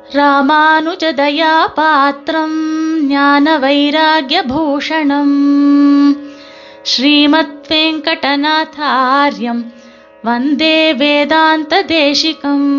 ராமானுஜதயா பாத்திரம் ஞான வைராகியபூஷணம் ஸ்ரீமத் வெங்கடநாதாரியம் வந்தே வேதாந்த தேசிகம்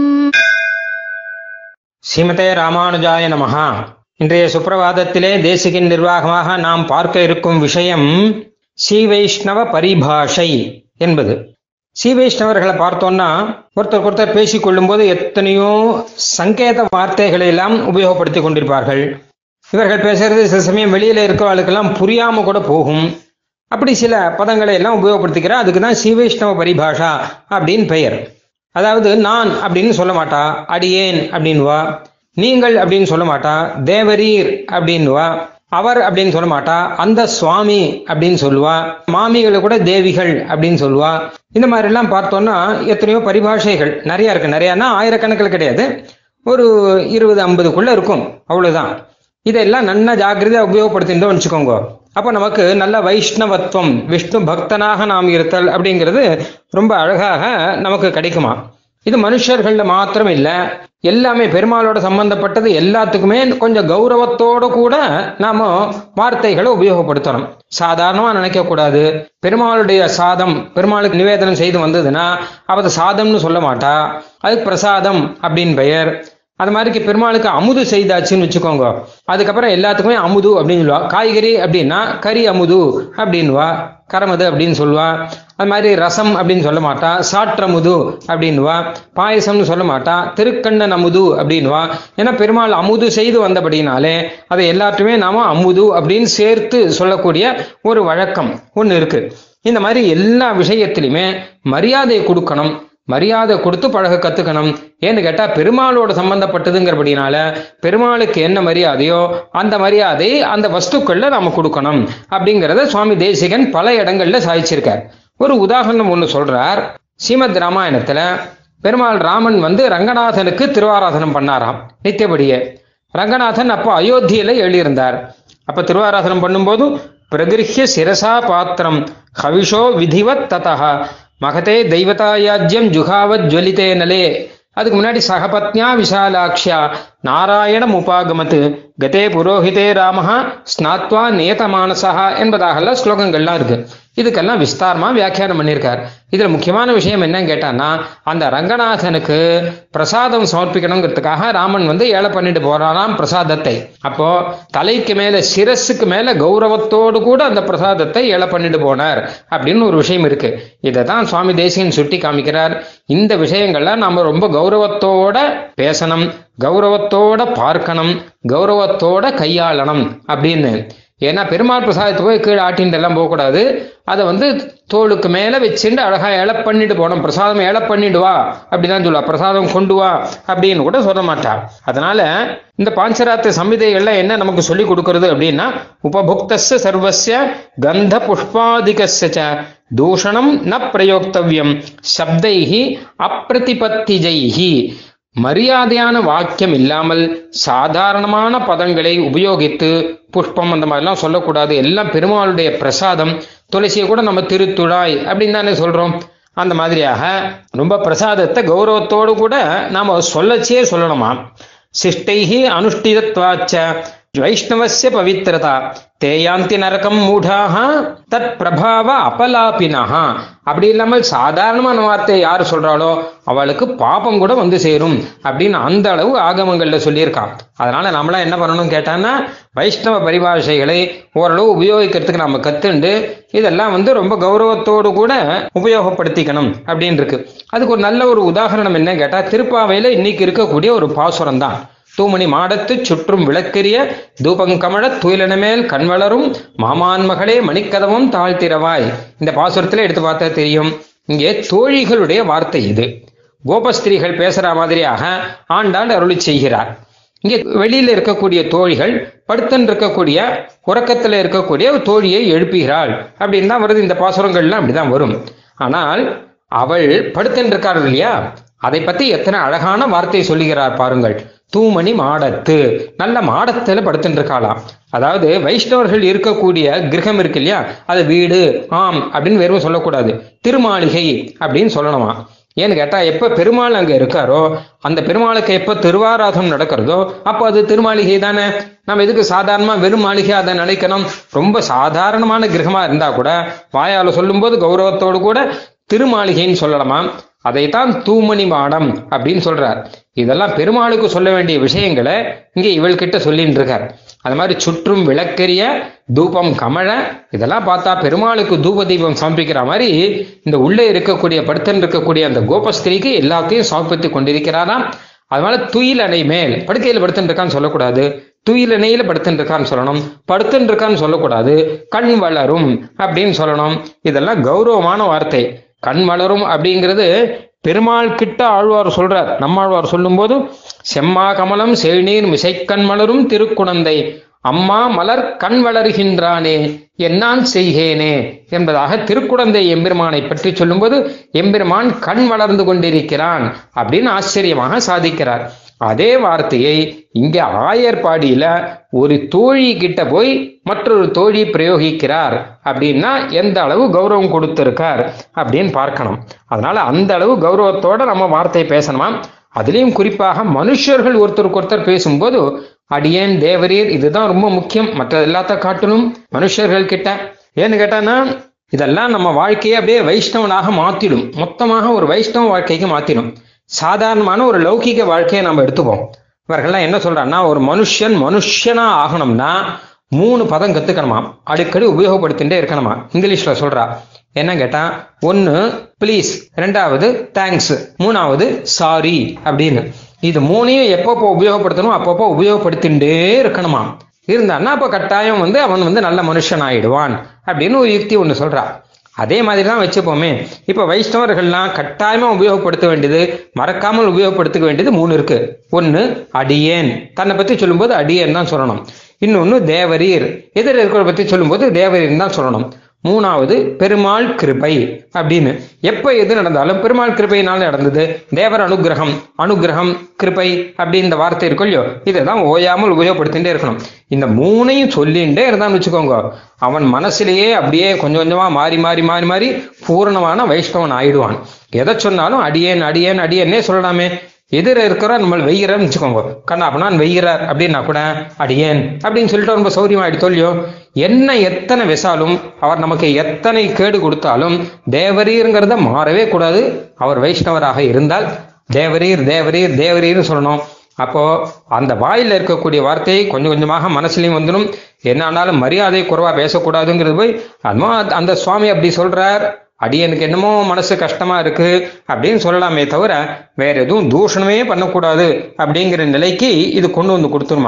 ஸ்ரீமதே ராமானுஜாய நமஹா இன்றைய சுப்பிரபாதத்திலே தேசிகின் நிர்வாகமாக நாம் பார்க்க இருக்கும் விஷயம் ஸ்ரீ வைஷ்ணவ பரிபாஷை என்பது ஸ்ரீ வைஷ்ணவர்களை பார்த்தோம்னா ஒருத்தர் ஒருத்தர் பேசிக் கொள்ளும்போது எத்தனையோ சங்கேத வார்த்தைகளை எல்லாம் உபயோகப்படுத்தி கொண்டிருப்பார்கள் இவர்கள் பேசுறது சில சமயம் வெளியில இருக்கிறவர்களுக்கெல்லாம் புரியாம கூட போகும் அப்படி சில பதங்களை எல்லாம் உபயோகப்படுத்திக்கிறா அதுக்கு தான் ஸ்ரீ வைஷ்ணவ பரிபாஷா அப்படின்னு பெயர் அதாவது நான் அப்படின்னு சொல்ல மாட்டா அடியேன் அப்படின்வா நீங்கள் அப்படின்னு சொல்ல மாட்டா தேவரீர் அப்படின்வா அவர் அப்படின்னு சொல்ல மாட்டா அந்த சுவாமி அப்படின்னு சொல்லுவா மாமிகளை கூட தேவிகள் அப்படின்னு சொல்லுவா இந்த மாதிரி எல்லாம் பார்த்தோம்னா எத்தனையோ பரிபாஷைகள் நிறைய இருக்கு நிறையனா ஆயிரக்கணக்கில் கிடையாது ஒரு இருபது ஐம்பதுக்குள்ள இருக்கும் அவ்வளவுதான் இதெல்லாம் நன்னா ஜாக்கிரதையா உபயோகப்படுத்திட்டோம் வச்சுக்கோங்க அப்போ நமக்கு நல்ல வைஷ்ணவத்துவம் விஷ்ணு பக்தனாக நாம் இருத்தல் அப்படிங்கிறது ரொம்ப அழகாக நமக்கு கிடைக்குமா இது மனுஷர்கள்ல மாத்திரம் இல்ல எல்லாமே பெருமாளோட சம்பந்தப்பட்டது எல்லாத்துக்குமே கொஞ்சம் கௌரவத்தோட கூட நாம வார்த்தைகளை உபயோகப்படுத்தணும் சாதாரணமா நினைக்க கூடாது பெருமாளுடைய சாதம் பெருமாளுக்கு நிவேதனம் செய்து வந்ததுன்னா அவ சாதம்னு சொல்ல மாட்டா அது பிரசாதம் அப்படின்னு பெயர் அது மாதிரி பெருமாளுக்கு அமுது செய்தாச்சுன்னு வச்சுக்கோங்க அதுக்கப்புறம் எல்லாத்துக்குமே அமுது அப்படின்னு சொல்லுவா காய்கறி அப்படின்னா கறி அமுது அப்படின்வா கரமது அப்படின்னு சொல்லுவா அது மாதிரி ரசம் அப்படின்னு சொல்ல மாட்டா சாற்றமுது அப்படின்வா பாயசம்னு சொல்ல மாட்டா திருக்கண்ணன் அமுது அப்படின்வா ஏன்னா பெருமாள் அமுது செய்து வந்தபடினாலே அதை எல்லாத்தையுமே நாம அமுது அப்படின்னு சேர்த்து சொல்லக்கூடிய ஒரு வழக்கம் ஒன்று இருக்கு இந்த மாதிரி எல்லா விஷயத்திலுமே மரியாதை கொடுக்கணும் மரியாதை கொடுத்து பழக கத்துக்கணும் ஏன்னு கேட்டா பெருமாளோட சம்பந்தப்பட்டதுங்கிறபடினால பெருமாளுக்கு என்ன மரியாதையோ அந்த மரியாதை அந்த வஸ்துக்கள்ல நாம கொடுக்கணும் அப்படிங்கிறத சுவாமி தேசிகன் பல இடங்கள்ல சாதிச்சிருக்கார் ஒரு உதாரணம் ஒன்று சொல்றார் ஸ்ரீமத் ராமாயணத்துல பெருமாள் ராமன் வந்து ரங்கநாதனுக்கு திருவாராதனம் பண்ணாராம் நித்தியபடியே ரங்கநாதன் அப்போ அயோத்தியில எழுதியிருந்தார் அப்ப திருவாராதனம் பண்ணும்போது பிரகிருஹ்ய சிரசா பாத்திரம் ஹவிஷோ விதிவத் ததா மகதே தெய்வதாயாஜ்யம் ஜுகாவத் ஜுவலிதே நலே அதுக்கு முன்னாடி சகபத்னியா விஷாலாக்ஷியா நாராயணம் உபாகமத்து கதே புரோஹிதே ராமஹா ஸ்நாத்வா நியதமானசா என்பதாகலாம் ஸ்லோகங்கள்லாம் இருக்கு இதுக்கெல்லாம் விஸ்தாரமா வியாக்கியானம் பண்ணியிருக்கார் இதுல முக்கியமான விஷயம் என்னன்னு கேட்டான்னா அந்த ரங்கநாதனுக்கு பிரசாதம் சமர்ப்பிக்கணுங்கிறதுக்காக ராமன் வந்து ஏழை பண்ணிட்டு போறாராம் பிரசாதத்தை அப்போ தலைக்கு மேல சிரஸுக்கு மேல கௌரவத்தோடு கூட அந்த பிரசாதத்தை ஏழை பண்ணிட்டு போனார் அப்படின்னு ஒரு விஷயம் இருக்கு இதை தான் சுவாமி தேசியன் சுட்டி காமிக்கிறார் இந்த விஷயங்கள்லாம் நம்ம ரொம்ப கௌரவத்தோட பேசணும் கௌரவத்தோட பார்க்கணும் கௌரவத்தோட கையாளணும் அப்படின்னு ஏன்னா பெருமாள் பிரசாதத்தை போய் கீழே ஆட்டின்ட்டு எல்லாம் போகக்கூடாது அதை வந்து தோளுக்கு மேல வச்சுட்டு அழகா இழ பண்ணிட்டு போனோம் பிரசாதம் இழ பண்ணிட்டு வா அப்படிதான் சொல்லுவா பிரசாதம் கொண்டு வா அப்படின்னு கூட சொல்ல மாட்டா அதனால இந்த பாஞ்சராத்திர சம்மிதைகள்ல என்ன நமக்கு சொல்லி கொடுக்கறது அப்படின்னா உபபுக்தஸ்ய சர்வஸ்ய கந்த புஷ்பாதிகஸ்ய தூஷணம் ந பிரயோக்தவ்யம் சப்தைஹி அப்பிரதிபத்திஜைஹி மரியாதையான வாக்கியம் இல்லாமல் சாதாரணமான பதங்களை உபயோகித்து புஷ்பம் அந்த மாதிரிலாம் சொல்லக்கூடாது எல்லாம் பெருமாளுடைய பிரசாதம் துளசியை கூட நம்ம திருத்துழாய் அப்படின்னு தானே சொல்றோம் அந்த மாதிரியாக ரொம்ப பிரசாதத்தை கௌரவத்தோடு கூட நாம சொல்லச்சே சொல்லணுமா சிஷ்டைஹி அனுஷ்டிதத்வாச்ச வைஷ்ணவசிய பவித்திரதா தேயாந்தி நரகம் மூடாக தத் பிரபாவ அபலாபினஹா அப்படி இல்லாமல் சாதாரணமான வார்த்தை யார் சொல்றாளோ அவளுக்கு பாபம் கூட வந்து சேரும் அப்படின்னு அந்த அளவு ஆகமங்கள்ல சொல்லியிருக்கான் அதனால நம்மளாம் என்ன பண்ணணும் கேட்டான்னா வைஷ்ணவ பரிபாஷைகளை ஓரளவு உபயோகிக்கிறதுக்கு நம்ம கத்துண்டு இதெல்லாம் வந்து ரொம்ப கௌரவத்தோடு கூட உபயோகப்படுத்திக்கணும் அப்படின்னு இருக்கு அதுக்கு ஒரு நல்ல ஒரு உதாரணம் என்ன கேட்டா திருப்பாவையில இன்னைக்கு இருக்கக்கூடிய ஒரு பாசுரம் தான் தூமணி மாடத்து சுற்றும் விளக்கெரிய தூபங்கமழ துயிலனமேல் கண்வளரும் மாமான் மகளே மணிக்கதவும் தாழ்த்திரவாய் இந்த பாசுரத்துல எடுத்து பார்த்தா தெரியும் இங்கே தோழிகளுடைய வார்த்தை இது கோபஸ்திரீகள் பேசுற மாதிரியாக ஆண்டாள் அருளி செய்கிறார் இங்கே வெளியில இருக்கக்கூடிய தோழிகள் படுத்தன் இருக்கக்கூடிய உறக்கத்துல இருக்கக்கூடிய ஒரு தோழியை எழுப்புகிறாள் அப்படின்னு தான் வருது இந்த பாசுரங்கள்லாம் அப்படிதான் வரும் ஆனால் அவள் படுத்தன் இருக்காள் இல்லையா அதை பத்தி எத்தனை அழகான வார்த்தை சொல்லுகிறார் பாருங்கள் தூமணி மாடத்து நல்ல மாடத்துல படுத்துட்டு இருக்காளாம் அதாவது வைஷ்ணவர்கள் இருக்கக்கூடிய கிரகம் இருக்கு இல்லையா அது வீடு ஆம் அப்படின்னு வெறும் சொல்லக்கூடாது திருமாளிகை அப்படின்னு சொல்லணுமா ஏன்னு கேட்டா எப்ப பெருமாள் அங்க இருக்காரோ அந்த பெருமாளுக்கு எப்ப திருவாராதம் நடக்கிறதோ அப்போ அது திருமாளிகை தானே நம்ம எதுக்கு சாதாரணமா வெறும் மாளிகை அதை நினைக்கணும் ரொம்ப சாதாரணமான கிரகமா இருந்தா கூட வாயால சொல்லும்போது கௌரவத்தோடு கூட திருமாளிகைன்னு சொல்லலாமா அதைத்தான் தூமணி மாடம் அப்படின்னு சொல்றார் இதெல்லாம் பெருமாளுக்கு சொல்ல வேண்டிய விஷயங்களை இங்கே இவள்கிட்ட சொல்லிட்டு இருக்கார் அது மாதிரி சுற்றும் விளக்கெரிய தூபம் கமழ இதெல்லாம் பார்த்தா பெருமாளுக்கு தூப தீபம் சமர்ப்பிக்கிற மாதிரி இந்த உள்ளே இருக்கக்கூடிய படுத்தன் இருக்கக்கூடிய அந்த கோபஸ்திரிக்கு எல்லாத்தையும் சமர்ப்பித்து கொண்டிருக்கிறாராம் அதனால துயில் அணை மேல் படுக்கையில் படுத்துட்டு இருக்கான்னு சொல்லக்கூடாது துயில் அணையில படுத்துட்டு இருக்கான்னு சொல்லணும் படுத்துட்டு இருக்கான்னு சொல்லக்கூடாது கண் வளரும் அப்படின்னு சொல்லணும் இதெல்லாம் கௌரவமான வார்த்தை கண் வளரும் அப்படிங்கிறது பெருமாள் கிட்ட ஆழ்வார் சொல்றார் நம்மாழ்வார் சொல்லும்போது செம்மா கமலம் செழுநீர் மிசைக்கண் மலரும் திருக்குணந்தை அம்மா மலர் கண் வளர்கின்றானே என்னான் செய்கேனே என்பதாக திருக்குடந்தை எம்பெருமானை பற்றி சொல்லும்போது எம்பெருமான் கண் வளர்ந்து கொண்டிருக்கிறான் அப்படின்னு ஆச்சரியமாக சாதிக்கிறார் அதே வார்த்தையை இங்க ஆயர்பாடியில ஒரு தோழி கிட்ட போய் மற்றொரு தோழி பிரயோகிக்கிறார் அப்படின்னா எந்த அளவு கௌரவம் கொடுத்திருக்கார் அப்படின்னு பார்க்கணும் அதனால அந்த அளவு கௌரவத்தோட நம்ம வார்த்தை பேசணுமா அதுலயும் குறிப்பாக மனுஷர்கள் ஒருத்தருக்கு ஒருத்தர் பேசும்போது அடியேன் தேவரீர் இதுதான் ரொம்ப முக்கியம் மற்ற எல்லாத்த காட்டிலும் மனுஷர்கள் கிட்ட ஏன்னு கேட்டானா இதெல்லாம் நம்ம வாழ்க்கையை அப்படியே வைஷ்ணவனாக மாத்திடும் மொத்தமாக ஒரு வைஷ்ணவ வாழ்க்கைக்கு மாத்திடும் சாதாரணமான ஒரு லௌகிக வாழ்க்கையை நம்ம எடுத்துப்போம் இவர்கள்லாம் என்ன சொல்றாங்கன்னா ஒரு மனுஷன் மனுஷனா ஆகணும்னா மூணு பதம் கத்துக்கணுமா அடிக்கடி உபயோகப்படுத்திட்டே இருக்கணுமா இங்கிலீஷ்ல சொல்றா என்ன கேட்டா ஒன்னு ப்ளீஸ் ரெண்டாவது தேங்க்ஸ் மூணாவது சாரி அப்படின்னு இது மூணையும் எப்பப்போ உபயோகப்படுத்தணும் அப்பப்போ உபயோகப்படுத்திட்டே இருக்கணுமா இருந்தான்னா அப்போ கட்டாயம் வந்து அவன் வந்து நல்ல மனுஷன் ஆயிடுவான் அப்படின்னு ஒரு யுக்தி ஒன்று சொல்றா அதே மாதிரி தான் வச்சுப்போமே இப்போ வைஷ்ணவர்கள்லாம் கட்டாயமா உபயோகப்படுத்த வேண்டியது மறக்காமல் உபயோகப்படுத்திக்க வேண்டியது மூணு இருக்கு ஒன்று அடியேன் தன்னை பற்றி சொல்லும்போது அடியேன் தான் சொல்லணும் இன்னொன்று தேவரீர் எதிர் இருக்கிற பற்றி சொல்லும்போது தேவரீர் தான் சொல்லணும் மூணாவது பெருமாள் கிருபை அப்படின்னு எப்ப எது நடந்தாலும் பெருமாள் கிருபையினால் நடந்தது தேவர் அனுகிரகம் அனுகிரகம் கிருபை அப்படி இந்த வார்த்தை இருக்கும் இல்லையோ இதை தான் ஓயாமல் உபயோகப்படுத்திட்டே இருக்கணும் இந்த மூணையும் சொல்லிகிட்டே இருந்தான்னு வச்சுக்கோங்க அவன் மனசுலயே அப்படியே கொஞ்சம் கொஞ்சமா மாறி மாறி மாறி மாறி பூரணமான வைஷ்ணவன் ஆயிடுவான் எதை சொன்னாலும் அடியேன் அடியேன் அடியேன்னே சொல்லலாமே எதிர இருக்கிறார் நம்ம வெய்கிறார்னு வச்சுக்கோங்க கண்ணா அப்பனான் வெய்கிறார் அப்படின்னா கூட அடியேன் அப்படின்னு சொல்லிட்டு ரொம்ப சௌரியமா ஆயிடுத்தோல்லையோ என்ன எத்தனை விசாலும் அவர் நமக்கு எத்தனை கேடு கொடுத்தாலும் தேவரீருங்கிறத மாறவே கூடாது அவர் வைஷ்ணவராக இருந்தால் தேவரீர் தேவரீர் தேவரீர்னு சொல்லணும் அப்போ அந்த வாயில இருக்கக்கூடிய வார்த்தையை கொஞ்சம் கொஞ்சமாக மனசுலையும் வந்துடும் என்ன ஆனாலும் மரியாதை குறைவா பேசக்கூடாதுங்கிறது போய் அதுமோ அந்த சுவாமி அப்படி சொல்றார் அடியனுக்கு என்னமோ மனசு கஷ்டமா இருக்கு அப்படின்னு சொல்லலாமே தவிர வேற எதுவும் தூஷணமே பண்ணக்கூடாது அப்படிங்கிற நிலைக்கு இது கொண்டு வந்து கொடுத்துருமா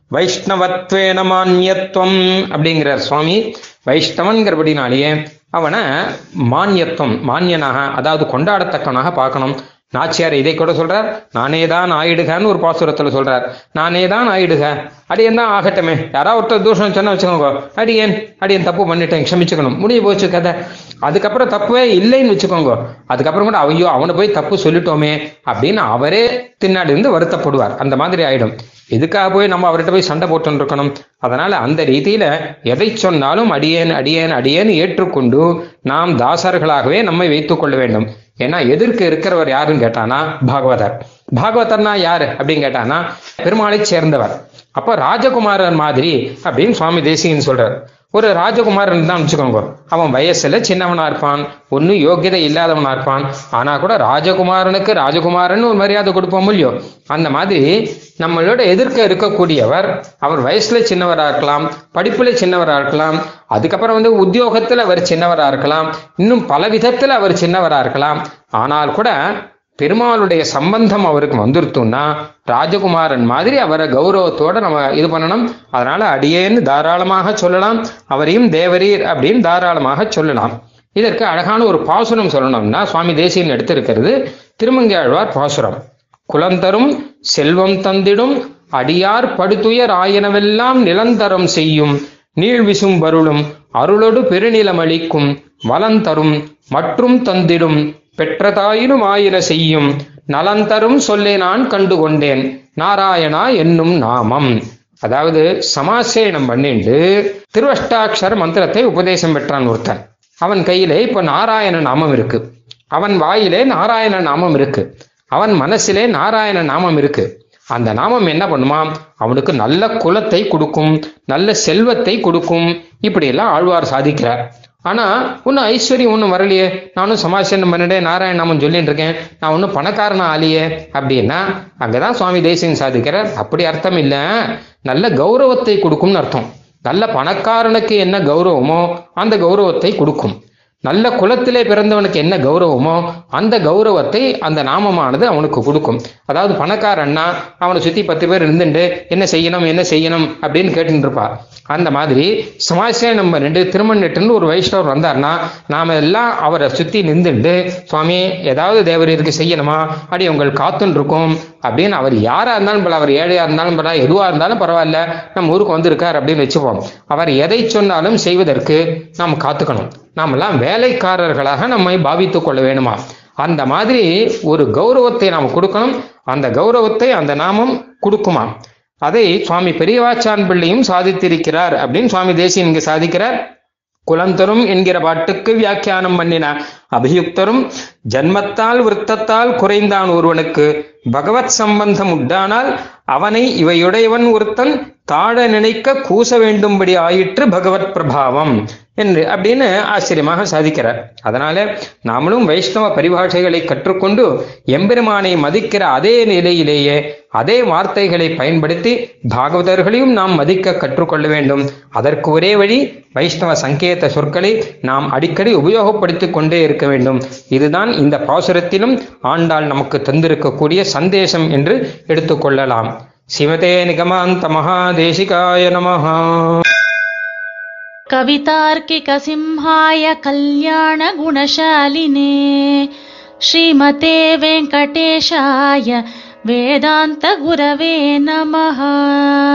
வைஷ்ணவத்வேன மானியத்துவம் அப்படிங்கிறார் சுவாமி வைஷ்ணவன்கிறபடினாலேயே அவனை மானியத்துவம் மானியனாக அதாவது கொண்டாடத்தக்கவனாக பார்க்கணும் நாச்சியார் இதை கூட சொல்றார் நானே தான் ஆயிடுகன்னு ஒரு பாசுரத்துல சொல்றார் நானே தான் ஆயிடுக அடியன் தான் ஆகட்டுமே யாராவது ஒருத்தர் தூஷணம் சொன்னா வச்சுக்கோங்க அடியேன் அடியன் தப்பு பண்ணிட்டேன் க்ஷமிச்சுக்கணும் முடிய போச்சு கதை அதுக்கப்புறம் தப்புவே இல்லைன்னு வச்சுக்கோங்க அதுக்கப்புறம் கூட ஐயோ அவனை போய் தப்பு சொல்லிட்டோமே அப்படின்னு அவரே பின்னாடி இருந்து வருத்தப்படுவார் அந்த மாதிரி ஆயிடும் எதுக்காக போய் நம்ம அவர்கிட்ட போய் சண்டை போட்டுன்னு இருக்கணும் அதனால அந்த ரீதியில எதை சொன்னாலும் அடியேன் அடியேன் அடியேன் ஏற்றுக்கொண்டு நாம் தாசர்களாகவே நம்மை வைத்துக் கொள்ள வேண்டும் ஏன்னா எதிர்க்கு இருக்கிறவர் யாருன்னு கேட்டானா பாகவதர் பாகவதர்னா யாரு அப்படின்னு கேட்டானா பெருமாளை சேர்ந்தவர் அப்போ ராஜகுமாரன் மாதிரி அப்படின்னு சுவாமி தேசிகன் சொல்றார் ஒரு ராஜகுமாரன் தான் வச்சுக்கோங்க அவன் வயசுல சின்னவனா இருப்பான் ஒன்னு யோகியதை இல்லாதவனா இருப்பான் ஆனா கூட ராஜகுமாரனுக்கு ராஜகுமாரன் ஒரு மரியாதை கொடுப்போம் இல்லையோ அந்த மாதிரி நம்மளோட எதிர்க்க இருக்கக்கூடியவர் அவர் வயசுல சின்னவரா இருக்கலாம் படிப்புல சின்னவரா இருக்கலாம் அதுக்கப்புறம் வந்து உத்தியோகத்துல அவர் சின்னவரா இருக்கலாம் இன்னும் பல விதத்துல அவர் சின்னவரா இருக்கலாம் ஆனால் கூட பெருமாளுடைய சம்பந்தம் அவருக்கு வந்துருத்தோம்னா ராஜகுமாரன் மாதிரி அவரை கௌரவத்தோட நம்ம இது பண்ணணும் அதனால அடியேன்னு தாராளமாக சொல்லலாம் அவரையும் தேவரீர் அப்படின்னு தாராளமாக சொல்லலாம் இதற்கு அழகான ஒரு பாசுரம் சொல்லணும்னா சுவாமி தேசியன் எடுத்திருக்கிறது திருமங்கையாழ்வார் பாசுரம் குலந்தரும் செல்வம் தந்திடும் அடியார் படுத்துயர் ஆயனவெல்லாம் நிலந்தரம் செய்யும் நீழ்விசும் வருளும் அருளொடு பெருநிலமளிக்கும் வலந்தரும் மற்றும் தந்திடும் பெற்றதாயினும் ஆயிர செய்யும் நலந்தரும் சொல்லே நான் கண்டு கொண்டேன் நாராயணா என்னும் நாமம் அதாவது சமாசேனம் பண்ணிண்டு திருவஷ்டாட்சர மந்திரத்தை உபதேசம் பெற்றான் ஒருத்தன் அவன் கையில இப்ப நாராயண நாமம் இருக்கு அவன் வாயிலே நாராயண நாமம் இருக்கு அவன் மனசிலே நாராயண நாமம் இருக்கு அந்த நாமம் என்ன பண்ணுமாம் அவனுக்கு நல்ல குலத்தை கொடுக்கும் நல்ல செல்வத்தை கொடுக்கும் இப்படி எல்லாம் ஆழ்வார் சாதிக்கிறார் ஆனா ஒன்னும் ஐஸ்வர்யம் ஒன்றும் வரலையே நானும் சமாசனம் பண்ணிட்டே நாராயண நாமம் சொல்லிட்டு இருக்கேன் நான் ஒன்றும் பணக்காரனா ஆலியே அப்படின்னா அங்கதான் சுவாமி தேசியம் சாதிக்கிறார் அப்படி அர்த்தம் இல்லை நல்ல கௌரவத்தை கொடுக்கும்னு அர்த்தம் நல்ல பணக்காரனுக்கு என்ன கௌரவமோ அந்த கௌரவத்தை கொடுக்கும் நல்ல குலத்திலே பிறந்தவனுக்கு என்ன கௌரவமோ அந்த கௌரவத்தை அந்த நாமமானது அவனுக்கு கொடுக்கும் அதாவது பணக்காரன்னா அவனை சுத்தி பத்து பேர் இருந்துட்டு என்ன செய்யணும் என்ன செய்யணும் அப்படின்னு கேட்டுட்டு இருப்பா அந்த மாதிரி சமாசிய நம்ம ரெண்டு திருமணிட்டுன்னு ஒரு வைஷ்ணவர் வந்தார்னா நாம எல்லாம் அவரை சுத்தி நின்றுட்டு சுவாமி ஏதாவது தேவரீருக்கு செய்யணுமா அடி உங்கள் காத்துன்னு இருக்கும் அப்படின்னு அவர் யாரா இருந்தாலும் பல அவர் ஏழையா இருந்தாலும் பல எதுவா இருந்தாலும் பரவாயில்ல நம்ம ஊருக்கு வந்திருக்கார் அப்படின்னு வச்சுப்போம் அவர் எதை சொன்னாலும் செய்வதற்கு நாம் காத்துக்கணும் நாமெல்லாம் வேலைக்காரர்களாக நம்மை பாவித்துக் கொள்ள வேணுமா அந்த மாதிரி ஒரு கௌரவத்தை நாம் கொடுக்கணும் அந்த கௌரவத்தை அந்த நாமம் கொடுக்குமா அதை சுவாமி பெரியவாச்சான் பிள்ளையும் சாதித்திருக்கிறார் அப்படின்னு சுவாமி தேசியன் இங்கு சாதிக்கிறார் குலந்தரும் என்கிற பாட்டுக்கு வியாக்கியானம் பண்ணின அபியுக்தரும் ஜன்மத்தால் விருத்தத்தால் குறைந்தான் ஒருவனுக்கு பகவத் சம்பந்தம் உண்டானால் அவனை இவையுடையவன் ஒருத்தன் தாழ நினைக்க கூச வேண்டும்படி ஆயிற்று பகவத் பிரபாவம் என்று அப்படின்னு ஆச்சரியமாக சாதிக்கிறார் அதனால நாமளும் வைஷ்ணவ பரிபாஷைகளை கற்றுக்கொண்டு எம்பெருமானை மதிக்கிற அதே நிலையிலேயே அதே வார்த்தைகளை பயன்படுத்தி பாகவதர்களையும் நாம் மதிக்க கற்றுக்கொள்ள வேண்டும் அதற்கு ஒரே வழி வைஷ்ணவ சங்கேத சொற்களை நாம் அடிக்கடி உபயோகப்படுத்திக் கொண்டே இருக்க வேண்டும் இதுதான் இந்த பாசுரத்திலும் ஆண்டாள் நமக்கு தந்திருக்கக்கூடிய சந்தேசம் என்று எடுத்துக்கொள்ளலாம் சிவதே நிகமாந்த மகாதேசிகாய நமஹா कवितार्किकसिंहाय कल्याणगुणशालिने श्रीमते वेङ्कटेशाय वेदान्तगुरवे नमः